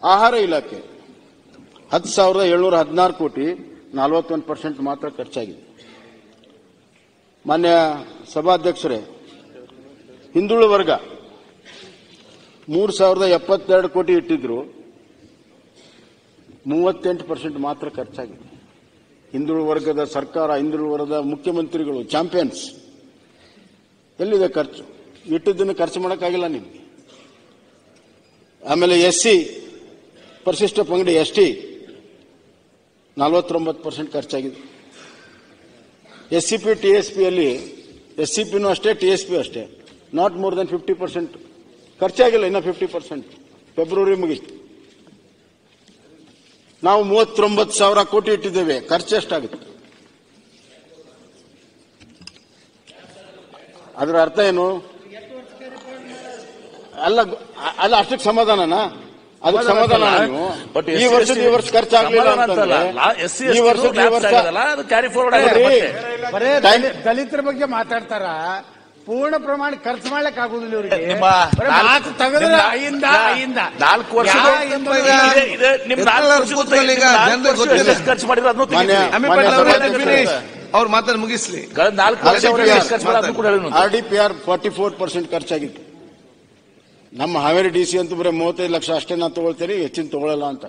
ಆಹಾರ ಇಲಾಖೆ ಹತ್ತು ಸಾವಿರದ ಏಳ್ನೂರ ಹದಿನಾರು ಕೋಟಿ ನಲವತ್ತೊಂದು ಪರ್ಸೆಂಟ್ ಮಾತ್ರ ಖರ್ಚಾಗಿದೆ ಮಾನ್ಯ ಸಭಾಧ್ಯಕ್ಷರೇ ಹಿಂದುಳಿದ ವರ್ಗ ಮೂರು ಸಾವಿರದ ಎಪ್ಪತ್ತೆರಡು ಕೋಟಿ ಇಟ್ಟಿದ್ರು ಮೂವತ್ತೆಂಟು ಪರ್ಸೆಂಟ್ ಮಾತ್ರ ಖರ್ಚಾಗಿದೆ ಹಿಂದುಳಿದ ವರ್ಗದ ಸರ್ಕಾರ ಹಿಂದುಳಿದ ವರ್ಗದ ಮುಖ್ಯಮಂತ್ರಿಗಳು ಚಾಂಪಿಯನ್ಸ್ ಎಲ್ಲಿದೆ ಖರ್ಚು ಇಟ್ಟಿದ್ದನ್ನು ಖರ್ಚು ಮಾಡೋಕ್ಕಾಗಿಲ್ಲ ನಿಮಗೆ ಆಮೇಲೆ ಎಸ್ ಸಿ ಪರಿಶಿಷ್ಟ ಪಂಗಡಿ ಎಸ್ ಟಿ ನಲವತ್ತೊಂಬತ್ತು ಪರ್ಸೆಂಟ್ ಖರ್ಚಾಗಿದೆ S C P T S ಪಿಯಲ್ಲಿ ಎಸ್ ಸಿ ಪಿನೂ ಅಷ್ಟೇ ಟಿ ಎಸ್ ಪಿ ಅಷ್ಟೇ not more than fifty percent ಖರ್ಚಾಗಿಲ್ಲ ಇನ್ನ ಫಿಫ್ಟಿ ಪರ್ಸೆಂಟ್ ಫೆಬ್ರವರಿ ಮುಗೀತು ನಾವು ಮೂವತ್ತೊಂಬತ್ತು ಸಾವಿರ ಕೋಟಿ ಇಟ್ಟಿದ್ದೇವೆ ಖರ್ಚು ಎಷ್ಟಾಗುತ್ತೆ ಅದರ ಅರ್ಥ ಏನು ಅಲ್ಲ ಅಲ್ಲ ಅಷ್ಟಕ್ಕೆ ಸಮಾಧಾನನಾ ಅದಕ್ಕೆ ಸಮಾಧಾನ ನೀವು ಬಟ್ ಈ ವರ್ಷದ ಈ ವರ್ಷ ಖರ್ಚಾಗ್ಲಿಲ್ಲ ಅಂತಂದ್ರೆ ಈ ವರ್ಷದ ಈ ವರ್ಷ ಕ್ಯಾರಿ ಫಾರ್ವರ್ಡ್ ಅಲ್ರಿ, ಬರೇ ಟೈಮ್- ದಲಿ- ದಲಿತರ ಬಗ್ಗೆ ಮಾತಾಡ್ತಾರ ಪೂರ್ಣ ಪ್ರಮಾಣ ಖರ್ಚು ಮಾಡ್ಲಿಕ್ಕೆ ಆಗುದಿಲ್ಲ ಇವರಿಗೆ ನಿಮ್ಮ ಬರೇ ನಾಲ್ಕು- ಮಾತು ತೆಗೆದ್ರೆ ನಿಮ್ಮ ಐಯಿಂದ ಐಯಿಂದ ನಾಲ್ಕು ವರ್ಷ ಯಾ ಹಿಂದುಳಿದ ಇದೆ- ಇದೆ, ನಿಮ್ ನಾಲ್ಕು ಎತ್ತಲ ವರ್ಷದ ಕೂತ್ಕೊಳ್ಳಿ ಈಗ, ನಾಲ್ಕು ಜನರಿಗೆ ವರ್ಷ ಗೊತ್ತಿದೆ. ಎಷ್ಟು ಖರ್ಚು ಮಾಡಿದ್ರು ಅದನ್ನು ಮಾನ್ಯ- ತೆಗಿತೀವಿ. ಅಮಿ ಮಾನ್ಯ ಪಾಟೀಲ್ ಅವರೇ ಸಭಾಧ್ಯಕ್ಷರೇ, ಫಿನಿಶ್ ಅವ್ರ ಮಾತನ್ನು ಮುಗಿಸ್ಲಿ ಕಳೆದ ನಾಲ್ಕು ವರ್ಷ ಮಾತಾಡಿ. ಎಷ್ಟು ಖರ್ಚು ಮಾಡಿದ್ರು ಅದನ್ನು ಕೂಡ ಹೇಳಿ R D P R forty four percent ಖರ್ಚಾಗಿತ್ತು ನಮ್ಮ ಹಾವೇರಿ ಡಿ ಸಿ ಅಂತೂ ಬರೀ ಮೂವತ್ತೈದು ಲಕ್ಷ ಅಷ್ಟೇ ನಾವು ತಗೊಳ್ತೀರಿ ಹೆಚ್ಚಿನ ತಗೊಳ್ಳಲ್ಲ ಅಂತ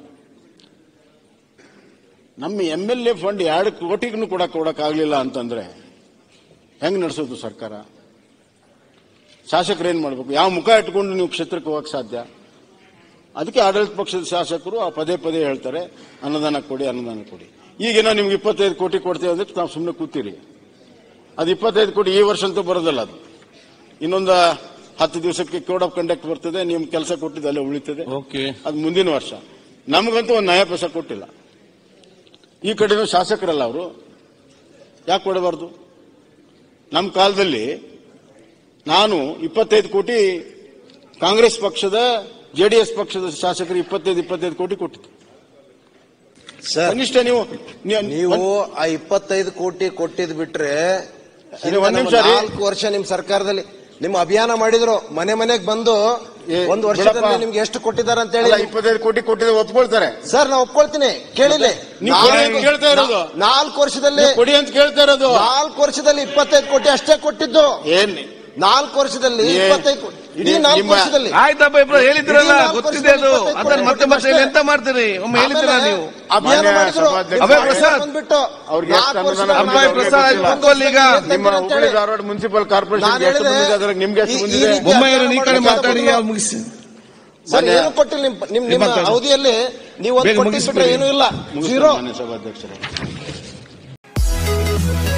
ನಮ್ಮ ಎಂ ಎಲ್ ಎ ಫಂಡ್ ಎರಡು ಕೋಟಿಗೂ ಕೂಡ ಕೊಡಕ್ಕಾಗ್ಲಿಲ್ಲ ಅಂತಂದ್ರೆ ಹೆಂಗ್ ನಡೆಸೋದು ಸರ್ಕಾರ ಶಾಸಕರು ಏನ್ ಮಾಡಬೇಕು ಯಾವ ಮುಖ ಇಟ್ಕೊಂಡು ನೀವು ಕ್ಷೇತ್ರಕ್ಕೆ ಹೋಗಕ್ ಸಾಧ್ಯ ಅದಕ್ಕೆ ಆಡಳಿತ ಪಕ್ಷದ ಶಾಸಕರು ಆ ಪದೇ ಪದೇ ಹೇಳ್ತಾರೆ ಅನುದಾನ ಕೊಡಿ ಅನುದಾನ ಕೊಡಿ ಈಗೇನೋ ನಿಮ್ಗೆ ಇಪ್ಪತ್ತೈದು ಕೋಟಿ ಕೊಡ್ತೇವೆ ಅಂದ್ರೆ ನಾವು ಸುಮ್ಮನೆ ಕೂತೀರಿ ಅದು ಇಪ್ಪತ್ತೈದು ಕೋಟಿ ಈ ವರ್ಷ ಅಂತೂ ಬರೋದಲ್ಲ ಅದು ಇನ್ನೊಂದು ಹತ್ತು ದಿವಸಕ್ಕೆ ಕೋಡ್ ಆಫ್ ಕಂಡಕ್ಟ್ ಬರ್ತದೆ ನಿಮ್ ಕೆಲಸ ಕೊಟ್ಟಿದ್ದು ಅಲ್ಲೇ ಉಳಿತದೆ ಓಕೆ ಅದು ಮುಂದಿನ ವರ್ಷ ನಮಗಂತೂ ಒಂದು ನಯ ಪೈಸೆ ಕೊಟ್ಟಿಲ್ಲ ಈ ಕಡೆನೂ ಶಾಸಕರಲ್ಲ ಅವರು ಯಾಕೆ ಕೊಡಬಾರ್ದು ನಮ್ಮ ಕಾಲದಲ್ಲಿ ನಾನು ಇಪ್ಪತ್ತೈದು ಕೋಟಿ ಕಾಂಗ್ರೆಸ್ ಪಕ್ಷದ ಜೆಡಿಎಸ್ ಪಕ್ಷದ ಶಾಸಕರು ಇಪ್ಪತ್ತೈದು ಇಪ್ಪತ್ತೈದು ಕೋಟಿ ಕೊಟ್ಟಿದ್ದು ಸರ್ ಕನಿಷ್ಠ ನೀವು ನೀವು- ನೀವು ಆ ಇಪ್ಪತ್ತೈದು ಕೋಟಿ ಕೊಟ್ಟಿದ್ ಬಿಟ್ರೆ ಇದು ಒಂದ್ ನಮ್ಮ ನಿಮಿಷ ರೀ. ನಾಲ್ಕು ವರ್ಷ ನಿಮ್ ಸರ್ಕಾರದಲ್ಲಿ ನಿಮ್ಮ ಅಭಿಯಾನ ಮಾಡಿದ್ರು ಮನೆ ಮನೆಗ್ ಬಂದು ಏ, ಒಂದು ವರ್ಷದಲ್ಲಿ ಬಿಡಪ್ಪ. ನಿಮ್ಗೆ ಎಷ್ಟು ಕೊಟ್ಟಿದ್ದಾರೆ ಅಂತ ಹೇಳಿ ಅಲ್ಲ, ಇಪ್ಪತ್ತೈದು ಕೋಟಿ ಕೊಟ್ಟಿದ್ರೆ ಒಪ್ಕೊಳ್ತಾರೆ ಸರ್ ನಾ ಒಪ್ಕೊಳ್ತೀನಿ ಕೇಳಿಲ್ಲ ನೀವು ಕೊಡಿ ಅಂತ ಕೇಳ್ತಾ ಇರೋದು. ನಾಲ್ಕು ವರ್ಷದಲ್ಲಿ ನೀವು ಕೊಡಿ ಅಂತ ಕೇಳ್ತಾ ಇರೋದು ನಾಲ್ಕು ವರ್ಷದಲ್ಲಿ ಇಪ್ಪತ್ತೈದು ಕೋಟಿ ಅಷ್ಟೇ ಕೊಟ್ಟಿದ್ದು ಏನ್ ನಾಲ್ಕು ವರ್ಷದಲ್ಲಿ ಏ- ಇಪ್ಪತ್ತೈದು ಕೋಟಿ ಇಡೀ ನಿಮ್ಮ- ನಾಲ್ಕು ವರ್ಷದಲ್ಲಿ ಆಯ್ತಪ್ಪ ಇಬ್ರು ಹೇಳಿದ್ರಲ್ಲ ಇಡೀ ನಾಲ್ಕು ಗೊತ್ತಿದೆ ಅದು ವರ್ಷದಲ್ಲಿ ಅದನ್ನ ಮತ್ತೆ ಮತ್ತೆ ಅಷ್ಟೇ. ಎಂತ ಮಾಡ್ತೀರಿ ಒಮ್ಮೆ ಹೇಳಿದ್ದೀರಾ ಆಮೇಲೆ ನೀವು ಅಭಿಯಾನ ಮಾನ್ಯ ಮಾಡಿದ್ರು ಸಭಾಧ್ಯಕ್ಷ ನಿಮ್ಮ ಅಭಯ್ ಪ್ರಸಾದ್. ಬಂದ್ಬಿಟ್ಟು ಅವ್ರಿಗೆ ಎಷ್ಟು ನಾಲ್ಕು ಅನುದಾನ ವರ್ಷದಲ್ಲಿ ಅಭಯ್ ಪ್ರಸಾದ್ ಗೊತ್ತಿಲ್ಲ. ಕೂತ್ಕೊಳ್ಳಿ ಈಗ ನಿಮ್ಮ ಹುಬ್ಬಳ್ಳಿ ಧಾರವಾಡ ಮುನ್ಸಿಪಲ್ ಕಾರ್ಪೊರೇಷನ್ ನಾನು ಎಷ್ಟು ಹೇಳಿದೆ, ಬಂದಿದೆ ಅದ್ರಾಗ ನಿಮ್ಗೆ ಎಷ್ಟು ಈ- ಈ ಬಂದಿದೆ ರೀತಿ ಬೊಮ್ಮಾಯಿಯವರು ಈ ಕಡೆ ಅಭಿಯಾನ ಮಾತಾಡಿ ಮಾಡಿದ್ರು. ಅವ್ರು ಮುಗಿಸಿ ಸರ್ ಮಾನ್ಯ- ಏನು ಕೊಟ್ಟಿಲ್ಲ ನಿಮ್ ನಿಮ್ ನಿಮ್ಮ ಮಾತಾಡಿ. ಅವಧಿಯಲ್ಲಿ ನೀವು ಒಂದು ಬೇಗ ಕೊಟ್ಟಿದ್ರೆ ಮುಗಿಸ್ಬಿಡಿ. ಏನೂ ಇಲ್ಲ ಮುಗಿಸ್ತಾರೆ ಜೀರೋ ಮಾನ್ಯ ಸಭಾಧ್ಯಕ್ಷರೇ